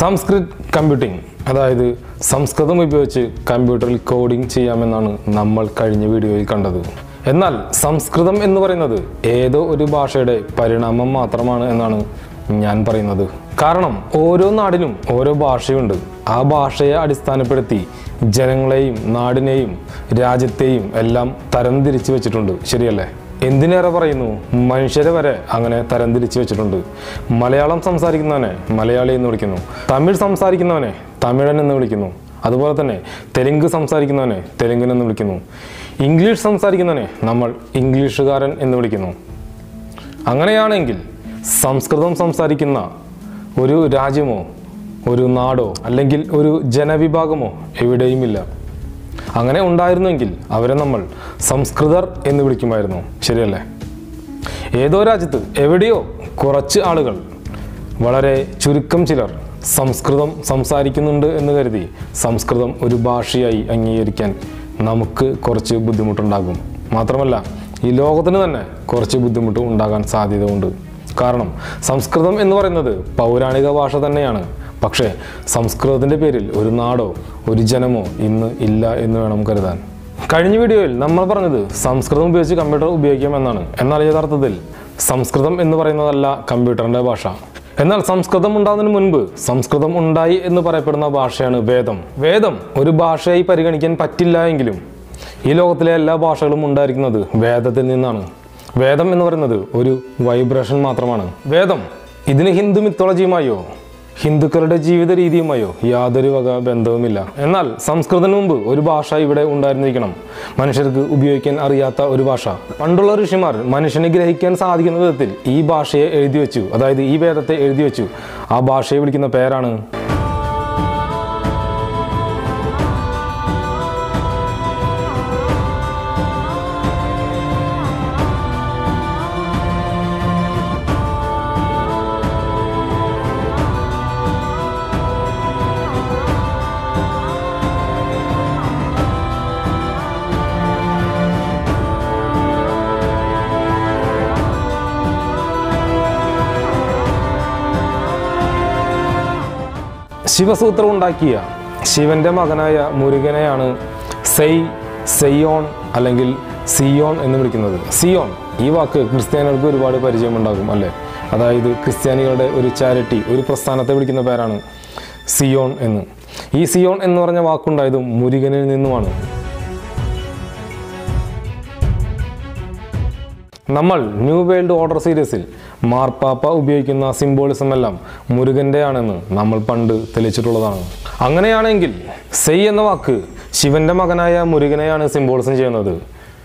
Sanskrit computing അതായത് സംസ്കൃതം ഉപയോഗിച്ച് കമ്പ്യൂട്ടറിൽ കോഡിംഗ് ചെയ്യാമെന്നാണ് നമ്മൾ കഴിഞ്ഞ വീഡിയോയിൽ കണ്ടത് എന്നാൽ സംസ്കൃതം എന്ന് പറയുന്നത് ഏതോ ഒരു ഭാഷയുടെ പരിണാമം മാത്രമാണ് എന്നാണ് ഞാൻ പറയുന്നത് കാരണം ഓരോ നാടിനും ഓരോ ഭാഷയുണ്ട് ആ ഭാഷയെ അടിസ്ഥാനപ്പെടുത്തി ജനങ്ങളെയും നാടിനെയും രാജ്യത്തെയും എല്ലാം തരംതിരിച്ചു വെച്ചിട്ടുണ്ട് ശരിയല്ലേ എന്തിനേറെ പറയുന്നു മനുഷ്യരെ വരെ അങ്ങനെ തരംതിരിച്ചു വെച്ചിട്ടുണ്ട് മലയാളം സംസാരിക്കുന്നവനെ മലയാളി എന്ന് വിളിക്കുന്നു തമിഴ് സംസാരിക്കുന്നവനെ തമിഴൻ എന്ന് വിളിക്കുന്നു അതുപോലെ തന്നെ തെലുങ്ക് സംസാരിക്കുന്നവനെ തെലുങ്കൻ എന്ന് വിളിക്കുന്നു ഇംഗ്ലീഷ് സംസാരിക്കുന്നവനെ നമ്മൾ ഇംഗ്ലീഷുകാരൻ എന്ന് വിളിക്കുന്നു അങ്ങനെയാണെങ്കിൽ സംസ്കൃതം സംസാരിക്കുന്ന ഒരു രാജ്യമോ ഒരു നാടോ അല്ലെങ്കിൽ ഒരു ജനവിഭാഗമോ എവിടെയുമില്ല അങ്ങനെ ഉണ്ടായിരുന്നെങ്കിൽ അവരെ നമ്മൾ സംസ്കൃതർ എന്ന് വിളിക്കുമായിരുന്നു ശരിയല്ലേ ഏതോ രാജ്യത്ത് എവിടെയോ കുറച്ച് ആളുകൾ വളരെ ചുരുക്കം ചിലർ സംസ്കൃതം സംസാരിക്കുന്നുണ്ട് എന്ന് കരുതി സംസ്കൃതം ഒരു ഭാഷയായി അംഗീകരിക്കാൻ നമുക്ക് കുറച്ച് ബുദ്ധിമുട്ടുണ്ടാകും മാത്രമല്ല ഈ ലോകത്തിന് തന്നെ കുറച്ച് ബുദ്ധിമുട്ട് ഉണ്ടാകാൻ സാധ്യതയുണ്ട് കാരണം സംസ്കൃതം എന്ന് പറയുന്നത് പൗരാണിക ഭാഷ തന്നെയാണ് പക്ഷേ സംസ്കൃതത്തിൻ്റെ പേരിൽ ഒരു നാടോ ഒരു ജനമോ ഇന്ന് ഇല്ല എന്ന് വേണം കരുതാൻ കഴിഞ്ഞ വീഡിയോയിൽ നമ്മൾ പറഞ്ഞത് സംസ്കൃതം ഉപയോഗിച്ച് കമ്പ്യൂട്ടർ ഉപയോഗിക്കാമെന്നാണ് എന്നാൽ യഥാർത്ഥത്തിൽ സംസ്കൃതം എന്ന് പറയുന്നതല്ല കമ്പ്യൂട്ടറിൻ്റെ ഭാഷ എന്നാൽ സംസ്കൃതം ഉണ്ടാകുന്നതിന് മുൻപ് സംസ്കൃതം ഉണ്ടായി എന്ന് പറയപ്പെടുന്ന ഭാഷയാണ് വേദം വേദം ഒരു ഭാഷയായി പരിഗണിക്കാൻ പറ്റില്ല എങ്കിലും ഈ ലോകത്തിലെ എല്ലാ ഭാഷകളും ഉണ്ടായിരിക്കുന്നത് വേദത്തിൽ നിന്നാണ് വേദം എന്ന് പറയുന്നത് ഒരു വൈബ്രേഷൻ മാത്രമാണ് വേദം ഇതിന് ഹിന്ദു മിത്തോളജിയുമായോ ഹിന്ദുക്കളുടെ ജീവിത രീതിയുമായോ യാതൊരു വക ബന്ധവുമില്ല എന്നാൽ സംസ്കൃതത്തിന് മുമ്പ് ഒരു ഭാഷ ഇവിടെ ഉണ്ടായിരുന്നിരിക്കണം മനുഷ്യർക്ക് ഉപയോഗിക്കാൻ അറിയാത്ത ഒരു ഭാഷ പണ്ടുള്ള ഋഷിമാർ മനുഷ്യനെ ഗ്രഹിക്കാൻ സാധിക്കുന്ന വിധത്തിൽ ഈ ഭാഷയെ എഴുതി വെച്ചു അതായത് ഈ വേദത്തെ എഴുതി വെച്ചു ആ ഭാഷയെ വിളിക്കുന്ന പേരാണ് ശിവസൂത്രം ഉണ്ടാക്കിയ ശിവന്റെ മകനായ മുരുകനെയാണ് സെയ് സെയ്യോൺ അല്ലെങ്കിൽ സിയോൺ എന്ന് വിളിക്കുന്നത് സിയോൺ ഈ വാക്ക് ക്രിസ്ത്യാനികൾക്ക് ഒരുപാട് പരിചയമുണ്ടാകും അല്ലേ അതായത് ക്രിസ്ത്യാനികളുടെ ഒരു ചാരിറ്റി ഒരു പ്രസ്ഥാനത്തെ വിളിക്കുന്ന പേരാണ് സിയോൺ എന്ന് ഈ സിയോൺ എന്ന് പറഞ്ഞ വാക്കുണ്ടായതും മുരുകനിൽ നിന്നുമാണ് നമ്മൾ ന്യൂ വേൾഡ് ഓർഡർ സീരീസിൽ മാർപ്പാപ്പ ഉപയോഗിക്കുന്ന സിംബോളിസം എല്ലാം മുരുകൻ്റെ ആണെന്ന് നമ്മൾ പണ്ട് തെളിച്ചിട്ടുള്ളതാണ് അങ്ങനെയാണെങ്കിൽ സെയ് എന്ന വാക്ക് ശിവന്റെ മകനായ മുരുകനെയാണ് സിംബോളിസം ചെയ്യുന്നത്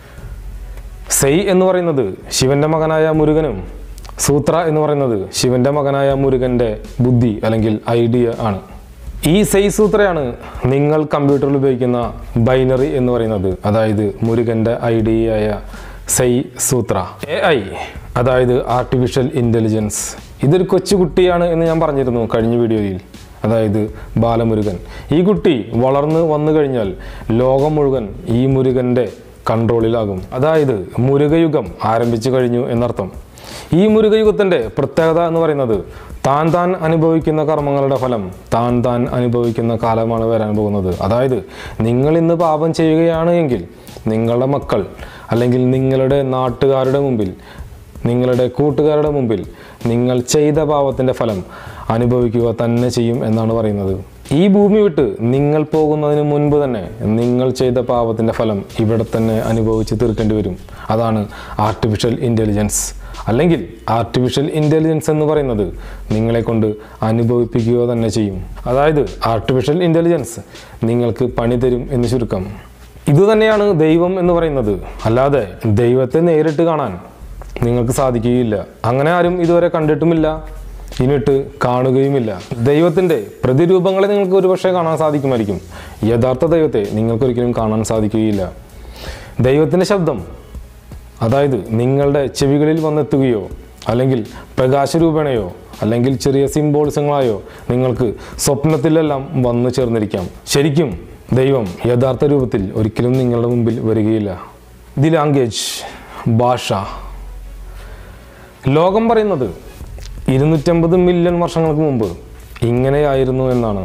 സെയ് എന്ന് പറയുന്നത് ശിവന്റെ മകനായ മുരുകനും സൂത്ര എന്ന് പറയുന്നത് ശിവന്റെ മകനായ മുരുകൻ്റെ ബുദ്ധി അല്ലെങ്കിൽ ഐഡിയ ആണ് ഈ സെയ് സൂത്രയാണ് നിങ്ങൾ കമ്പ്യൂട്ടറിൽ ഉപയോഗിക്കുന്ന ബൈനറി എന്ന് പറയുന്നത് അതായത് മുരുകൻ്റെ ഐഡിയയായ സെയ് സൂത്ര എ ഐ അതായത് ആർട്ടിഫിഷ്യൽ ഇൻ്റലിജൻസ് ഇതൊരു കൊച്ചുകുട്ടിയാണ് എന്ന് ഞാൻ പറഞ്ഞിരുന്നു കഴിഞ്ഞ വീഡിയോയിൽ അതായത് ബാലമുരുകൻ ഈ കുട്ടി വളർന്ന് വന്നു കഴിഞ്ഞാൽ ലോകം മുഴുവൻ ഈ മുരുകൻ്റെ കൺട്രോളിലാകും അതായത് മുരുകയുഗം ആരംഭിച്ചു കഴിഞ്ഞു എന്നർത്ഥം ഈ മുരുകയുഗത്തിൻ്റെ പ്രത്യേകത എന്ന് പറയുന്നത് താൻ താൻ അനുഭവിക്കുന്ന കർമ്മങ്ങളുടെ ഫലം താൻ താൻ അനുഭവിക്കുന്ന കാലമാണ് വരാൻ പോകുന്നത് അതായത് നിങ്ങൾ ഇന്ന് പാപം ചെയ്യുകയാണ് എങ്കിൽ നിങ്ങളുടെ മക്കൾ അല്ലെങ്കിൽ നിങ്ങളുടെ നാട്ടുകാരുടെ മുമ്പിൽ നിങ്ങളുടെ കൂട്ടുകാരുടെ മുമ്പിൽ നിങ്ങൾ ചെയ്ത പാപത്തിൻ്റെ ഫലം അനുഭവിക്കുക തന്നെ ചെയ്യും എന്നാണ് പറയുന്നത് ഈ ഭൂമി വിട്ട് നിങ്ങൾ പോകുന്നതിന് മുൻപ് തന്നെ നിങ്ങൾ ചെയ്ത പാപത്തിൻ്റെ ഫലം ഇവിടെ തന്നെ അനുഭവിച്ച് തീർക്കേണ്ടി വരും അതാണ് ആർട്ടിഫിഷ്യൽ ഇൻ്റലിജൻസ് അല്ലെങ്കിൽ ആർട്ടിഫിഷ്യൽ ഇൻ്റലിജൻസ് എന്ന് പറയുന്നത് നിങ്ങളെ കൊണ്ട് അനുഭവിപ്പിക്കുക തന്നെ ചെയ്യും അതായത് ആർട്ടിഫിഷ്യൽ ഇൻ്റലിജൻസ് നിങ്ങൾക്ക് പണി തരും എന്ന് ചുരുക്കം ഇതുതന്നെയാണ് ദൈവം എന്ന് പറയുന്നത് അല്ലാതെ ദൈവത്തെ നേരിട്ട് കാണാൻ നിങ്ങൾക്ക് സാധിക്കുകയില്ല അങ്ങനെ ആരും ഇതുവരെ കണ്ടിട്ടുമില്ല ഇനിട്ട് കാണുകയുമില്ല ദൈവത്തിൻ്റെ പ്രതിരൂപങ്ങളെ നിങ്ങൾക്ക് ഒരുപക്ഷെ കാണാൻ സാധിക്കുമായിരിക്കും യഥാർത്ഥ ദൈവത്തെ നിങ്ങൾക്കൊരിക്കലും കാണാൻ സാധിക്കുകയില്ല ദൈവത്തിൻ്റെ ശബ്ദം അതായത് നിങ്ങളുടെ ചെവികളിൽ വന്നെത്തുകയോ അല്ലെങ്കിൽ പ്രകാശരൂപേണയോ അല്ലെങ്കിൽ ചെറിയ സിംബോളിസങ്ങളായോ നിങ്ങൾക്ക് സ്വപ്നത്തിലെല്ലാം വന്നു ചേർന്നിരിക്കാം ശരിക്കും ദൈവം യഥാർത്ഥ രൂപത്തിൽ ഒരിക്കലും നിങ്ങളുടെ മുമ്പിൽ വരികയില്ല ദി ലാംഗ്വേജ് ഭാഷ ലോകം പറയുന്നത് ഇരുന്നൂറ്റമ്പത് മില്യൺ വർഷങ്ങൾക്ക് മുമ്പ് ഇങ്ങനെയായിരുന്നു എന്നാണ്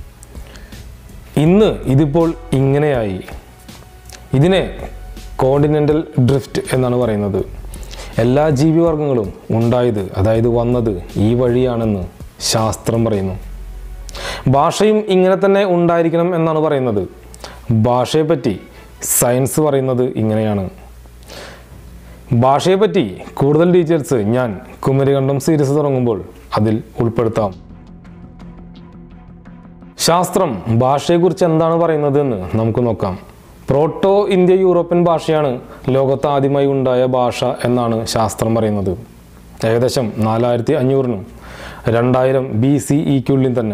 ഇന്ന് ഇതിപ്പോൾ ഇങ്ങനെയായി ഇതിനെ കോണ്ടിനെൻ്റൽ ഡ്രിഫ്റ്റ് എന്നാണ് പറയുന്നത് എല്ലാ ജീവിവർഗങ്ങളും ഉണ്ടായത് അതായത് വന്നത് ഈ വഴിയാണെന്ന് ശാസ്ത്രം പറയുന്നു ഭാഷയും ഇങ്ങനെ തന്നെ ഉണ്ടായിരിക്കണം എന്നാണ് പറയുന്നത് ഭാഷയെപ്പറ്റി സയൻസ് പറയുന്നത് ഇങ്ങനെയാണ് ഭാഷയെപ്പറ്റി കൂടുതൽ ഡീറ്റെയിൽസ് ഞാൻ കുമരികണ്ഠം സീരീസ് തുടങ്ങുമ്പോൾ അതിൽ ഉൾപ്പെടുത്താം ശാസ്ത്രം ഭാഷയെക്കുറിച്ച് എന്താണ് പറയുന്നത് എന്ന് നമുക്ക് നോക്കാം പ്രോട്ടോ ഇന്ത്യ യൂറോപ്യൻ ഭാഷയാണ് ലോകത്ത് ആദ്യമായി ഉണ്ടായ ഭാഷ എന്നാണ് ശാസ്ത്രം പറയുന്നത് ഏകദേശം നാലായിരത്തി അഞ്ഞൂറിനും രണ്ടായിരം ബി സി ഇക്കുള്ളിൽ തന്നെ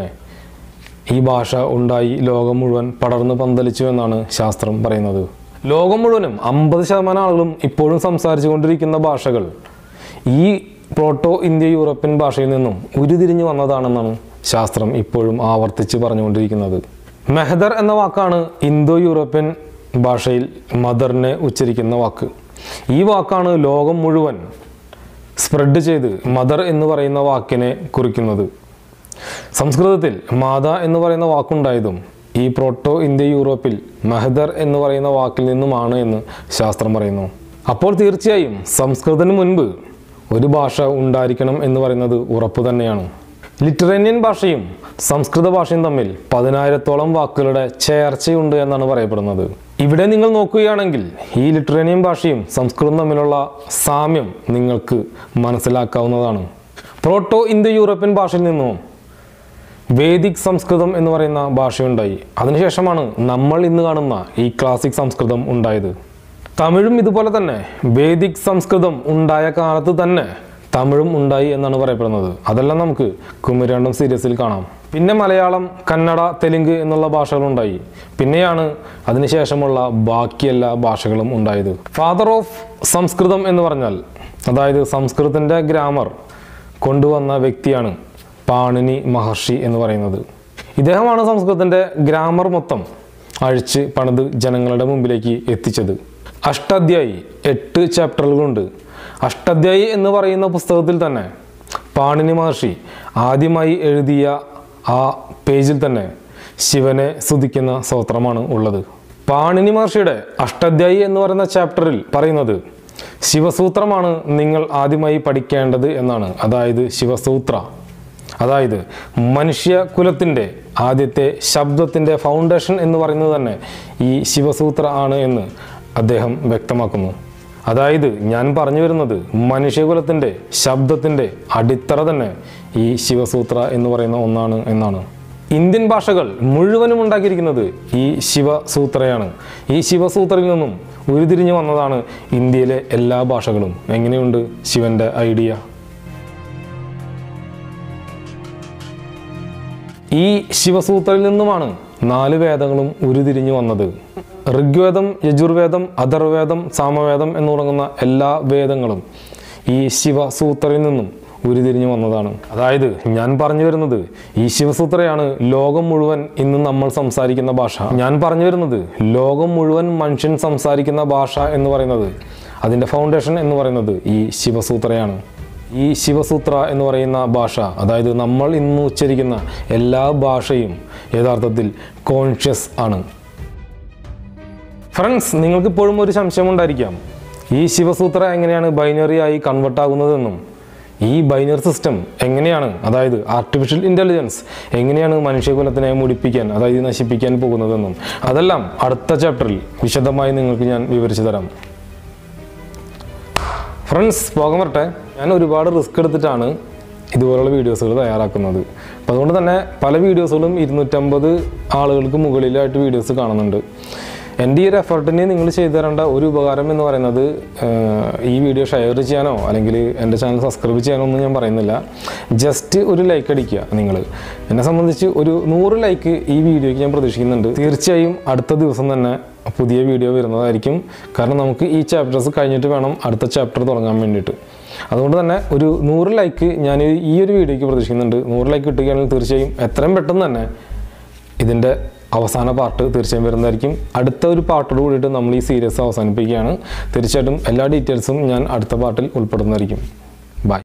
ഈ ഭാഷ ഉണ്ടായി ലോകം മുഴുവൻ പടർന്ന് പന്തലിച്ചു എന്നാണ് ശാസ്ത്രം പറയുന്നത് ലോകം മുഴുവനും അമ്പത് ശതമാനം ആളുകളും ഇപ്പോഴും സംസാരിച്ചു കൊണ്ടിരിക്കുന്ന ഭാഷകൾ ഈ പ്രോട്ടോ ഇന്ത്യ യൂറോപ്യൻ ഭാഷയിൽ നിന്നും ഉരുതിരിഞ്ഞു വന്നതാണെന്നാണ് ശാസ്ത്രം ഇപ്പോഴും ആവർത്തിച്ച് പറഞ്ഞുകൊണ്ടിരിക്കുന്നത് മെഹദർ എന്ന വാക്കാണ് ഇന്തോ യൂറോപ്യൻ ഭാഷയിൽ മദറിനെ ഉച്ചരിക്കുന്ന വാക്ക് ഈ വാക്കാണ് ലോകം മുഴുവൻ സ്പ്രെഡ് ചെയ്ത് മദർ എന്ന് പറയുന്ന വാക്കിനെ കുറിക്കുന്നത് സംസ്കൃതത്തിൽ മാത എന്ന് പറയുന്ന വാക്കുണ്ടായതും ഈ പ്രോട്ടോ ഇന്ത്യ യൂറോപ്പിൽ മെഹദർ എന്ന് പറയുന്ന വാക്കിൽ നിന്നുമാണ് എന്ന് ശാസ്ത്രം പറയുന്നു അപ്പോൾ തീർച്ചയായും സംസ്കൃതത്തിന് മുൻപ് ഒരു ഭാഷ ഉണ്ടായിരിക്കണം എന്ന് പറയുന്നത് ഉറപ്പ് തന്നെയാണ് ലിറ്ററേനിയൻ ഭാഷയും സംസ്കൃത ഭാഷയും തമ്മിൽ പതിനായിരത്തോളം വാക്കുകളുടെ ചേർച്ചയുണ്ട് എന്നാണ് പറയപ്പെടുന്നത് ഇവിടെ നിങ്ങൾ നോക്കുകയാണെങ്കിൽ ഈ ലിറ്ററേനിയൻ ഭാഷയും സംസ്കൃതം തമ്മിലുള്ള സാമ്യം നിങ്ങൾക്ക് മനസ്സിലാക്കാവുന്നതാണ് പ്രോട്ടോ ഇന്തോ യൂറോപ്യൻ ഭാഷയിൽ നിന്നും വേദിക് സംസ്കൃതം എന്ന് പറയുന്ന ഭാഷയുണ്ടായി അതിനുശേഷമാണ് നമ്മൾ ഇന്ന് കാണുന്ന ഈ ക്ലാസിക് സംസ്കൃതം ഉണ്ടായത് തമിഴും ഇതുപോലെ തന്നെ വേദിക് സംസ്കൃതം ഉണ്ടായ കാലത്ത് തന്നെ തമിഴും ഉണ്ടായി എന്നാണ് പറയപ്പെടുന്നത് അതെല്ലാം നമുക്ക് കുമരണ്ടം സീരീസിൽ കാണാം പിന്നെ മലയാളം കന്നഡ തെലുങ്ക് എന്നുള്ള ഭാഷകളുണ്ടായി പിന്നെയാണ് അതിനുശേഷമുള്ള ബാക്കി എല്ലാ ഭാഷകളും ഉണ്ടായത് ഫാദർ ഓഫ് സംസ്കൃതം എന്ന് പറഞ്ഞാൽ അതായത് സംസ്കൃതത്തിൻ്റെ ഗ്രാമർ കൊണ്ടുവന്ന വ്യക്തിയാണ് പാണിനി മഹർഷി എന്ന് പറയുന്നത് ഇദ്ദേഹമാണ് സംസ്കൃതത്തിൻ്റെ ഗ്രാമർ മൊത്തം അഴിച്ച് പണിത് ജനങ്ങളുടെ മുമ്പിലേക്ക് എത്തിച്ചത് അഷ്ടാധ്യായി എട്ട് ചാപ്റ്ററുകളുണ്ട് അഷ്ടാധ്യായി എന്ന് പറയുന്ന പുസ്തകത്തിൽ തന്നെ പാണിനി മഹർഷി ആദ്യമായി എഴുതിയ ആ പേജിൽ തന്നെ ശിവനെ സ്തുതിക്കുന്ന സ്തോത്രമാണ് ഉള്ളത് പാണിനി മഹർഷിയുടെ അഷ്ടാധ്യായി എന്ന് പറയുന്ന ചാപ്റ്ററിൽ പറയുന്നത് ശിവസൂത്രമാണ് നിങ്ങൾ ആദ്യമായി പഠിക്കേണ്ടത് എന്നാണ് അതായത് ശിവസൂത്ര അതായത് മനുഷ്യകുലത്തിൻ്റെ ആദ്യത്തെ ശബ്ദത്തിൻ്റെ ഫൗണ്ടേഷൻ എന്ന് പറയുന്നത് തന്നെ ഈ ശിവസൂത്ര ആണ് എന്ന് അദ്ദേഹം വ്യക്തമാക്കുന്നു അതായത് ഞാൻ പറഞ്ഞു വരുന്നത് മനുഷ്യകുലത്തിൻ്റെ ശബ്ദത്തിൻ്റെ അടിത്തറ തന്നെ ഈ ശിവസൂത്ര എന്ന് പറയുന്ന ഒന്നാണ് എന്നാണ് ഇന്ത്യൻ ഭാഷകൾ മുഴുവനും ഉണ്ടാക്കിയിരിക്കുന്നത് ഈ ശിവസൂത്രയാണ് ഈ ശിവസൂത്രയിൽ നിന്നും ഉരുതിരിഞ്ഞു വന്നതാണ് ഇന്ത്യയിലെ എല്ലാ ഭാഷകളും എങ്ങനെയുണ്ട് ശിവന്റെ ഐഡിയ ഈ ശിവസൂത്രയിൽ നിന്നുമാണ് നാല് വേദങ്ങളും ഉരുതിരിഞ്ഞു വന്നത് ഋഗ്വേദം യജുർവേദം അഥർവേദം സാമവേദം എന്ന് തുടങ്ങുന്ന എല്ലാ വേദങ്ങളും ഈ ശിവസൂത്രയിൽ നിന്നും ഉരുതിരിഞ്ഞു വന്നതാണ് അതായത് ഞാൻ പറഞ്ഞു വരുന്നത് ഈ ശിവസൂത്രയാണ് ലോകം മുഴുവൻ ഇന്ന് നമ്മൾ സംസാരിക്കുന്ന ഭാഷ ഞാൻ പറഞ്ഞു വരുന്നത് ലോകം മുഴുവൻ മനുഷ്യൻ സംസാരിക്കുന്ന ഭാഷ എന്ന് പറയുന്നത് അതിൻ്റെ ഫൗണ്ടേഷൻ എന്ന് പറയുന്നത് ഈ ശിവസൂത്രയാണ് ഈ ശിവസൂത്ര എന്ന് പറയുന്ന ഭാഷ അതായത് നമ്മൾ ഇന്ന് ഉച്ചരിക്കുന്ന എല്ലാ ഭാഷയും യഥാർത്ഥത്തിൽ കോൺഷ്യസ് ആണ് ഫ്രണ്ട്സ് നിങ്ങൾക്ക് ഇപ്പോഴും ഒരു സംശയം ഉണ്ടായിരിക്കാം ഈ ശിവസൂത്ര എങ്ങനെയാണ് ബൈനറി ആയി കൺവെർട്ട് ആകുന്നതെന്നും ഈ ബൈനറി സിസ്റ്റം എങ്ങനെയാണ് അതായത് ആർട്ടിഫിഷ്യൽ ഇൻ്റലിജൻസ് എങ്ങനെയാണ് മനുഷ്യകുലത്തിനെ മുടിപ്പിക്കാൻ അതായത് നശിപ്പിക്കാൻ പോകുന്നതെന്നും അതെല്ലാം അടുത്ത ചാപ്റ്ററിൽ വിശദമായി നിങ്ങൾക്ക് ഞാൻ വിവരിച്ചു തരാം ഫ്രണ്ട്സ് പോകാൻ വരട്ടെ ഞാൻ ഒരുപാട് റിസ്ക് എടുത്തിട്ടാണ് ഇതുപോലുള്ള വീഡിയോസുകൾ തയ്യാറാക്കുന്നത് അപ്പോൾ അതുകൊണ്ട് തന്നെ പല വീഡിയോസുകളും ഇരുന്നൂറ്റമ്പത് ആളുകൾക്ക് മുകളിലായിട്ട് വീഡിയോസ് കാണുന്നുണ്ട് എൻ്റെ ഈ ഒരു എഫർട്ടിന് നിങ്ങൾ ചെയ്തു തരേണ്ട ഒരു ഉപകാരം എന്ന് പറയുന്നത് ആഹ്, ഈ വീഡിയോ ഷെയർ ചെയ്യാനോ അല്ലെങ്കിൽ എൻ്റെ ചാനൽ സബ്സ്ക്രൈബ് ചെയ്യാനോ ഒന്നും ഞാൻ പറയുന്നില്ല ജസ്റ്റ് ഒരു ലൈക്ക് അടിക്കുക നിങ്ങൾ എന്നെ സംബന്ധിച്ച് ഒരു നൂറ് ലൈക്ക് ഈ വീഡിയോയ്ക്ക് ഞാൻ പ്രതീക്ഷിക്കുന്നുണ്ട് തീർച്ചയായും അടുത്ത ദിവസം തന്നെ പുതിയ വീഡിയോ വരുന്നതായിരിക്കും കാരണം നമുക്ക് ഈ ചാപ്റ്റേഴ്സ് കഴിഞ്ഞിട്ട് വേണം അടുത്ത ചാപ്റ്റർ തുടങ്ങാൻ വേണ്ടിയിട്ട് അതുകൊണ്ട് തന്നെ ഒരു നൂറ് ലൈക്ക് ഞാൻ ഈ ഒരു വീഡിയോയ്ക്ക് പ്രതീക്ഷിക്കുന്നുണ്ട് നൂറ് ലൈക്ക് കിട്ടുകയാണെങ്കിൽ തീർച്ചയായും എത്രയും പെട്ടെന്ന് തന്നെ ഇതിൻ്റെ അവസാന പാർട്ട് തീർച്ചയായും വരുന്നതായിരിക്കും അടുത്ത ഒരു പാർട്ടോട് കൂടിയിട്ട് നമ്മൾ ഈ സീരീസ് അവസാനിപ്പിക്കുകയാണ് തീർച്ചയായിട്ടും എല്ലാ ഡീറ്റെയിൽസും ഞാൻ അടുത്ത പാർട്ടിൽ ഉൾപ്പെടുന്നതായിരിക്കും